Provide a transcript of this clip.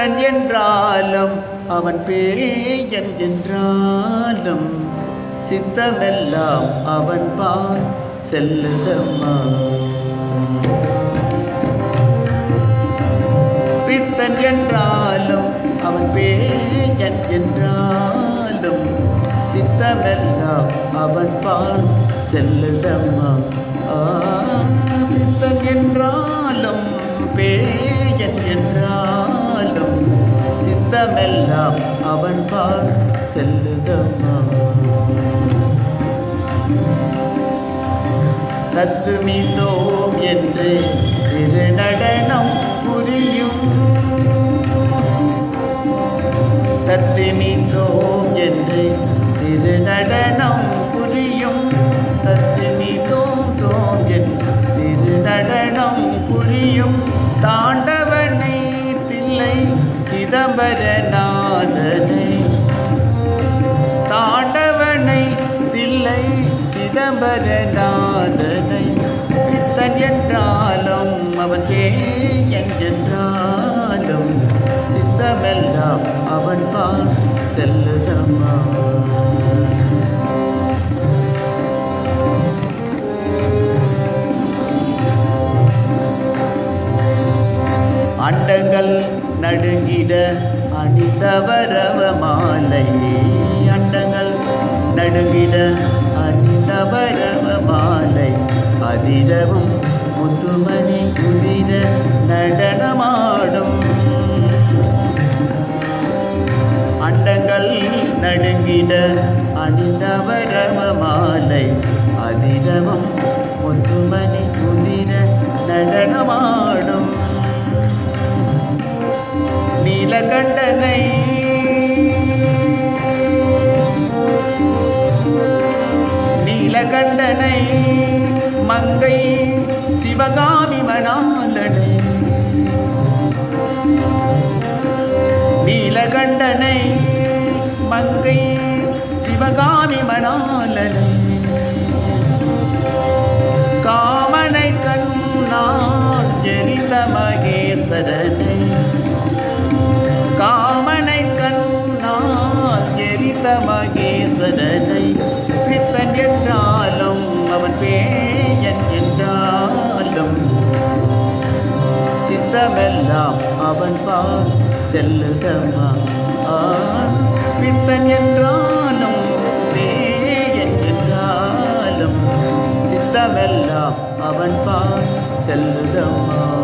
பித்தன் என்றாலும் அவன் பேயன் என்றாலும் சித்தமெல்லாம் அவன் பால் செல்லுதம்மா பித்தன் என்றாலும் அவன் பேயன் என்றாலும் சித்தமெல்லாம் அவன் பால் செல்லுதம்மா ஆ, பித்தன் என்றாலும் பேயன் என்றாலும் சித்தமெல்லாம் அவன் பால் செல்லுதம்மா தத்துமிதோம் என்று திருநடனம் புரியும் தத்துமிதோம் என்று திருநடனம் புரியும் தத்துமிதோம் தோம் என்று திருநடனம் புரியும் தாண்டவனை தில்லை சிதம்பரநாதனை தாண்டவனை தில்லை சிதம்பரநாதனை பித்தன் என்றாலும் அவன் பேயன் என்றாலும் சித்தமெல்லாம் அவன் பால் செல்லுதம்மா அண்டங்கள் நடுங்கிட அணிந்தவரவ மாலை அண்டங்கள் நடுங்கிட அணிந்தவரவ மாலை அதிரவும் முத்துமணி குதிர நடனமாடும் அண்டங்கள் நடுங்கிட அணிந்தவரவ மாலை அதிரவும் முத்துமணி குதிர நடனமாடும் நீலகண்டனை நீலகண்டனை மங்கை சிவகாமி மணாலனை நீலகண்டனை மங்கை சிவகாமி மணாலனை காமனை கண்ணால் எரிந்த மகேஸ்வரனை காமனை கண்ணால் எரிந்த மகேஸ்வரனை பித்தன் என்றாலும் அவன் பேயன் என்றாலும் சித்தமெல்லாம் அவன் பால் செல்லுதம்மா ஆ, பித்தன் என்றாலும் பேயன் என்றாலும் சித்தமெல்லாம் அவன் பால் செல்லுதம்மா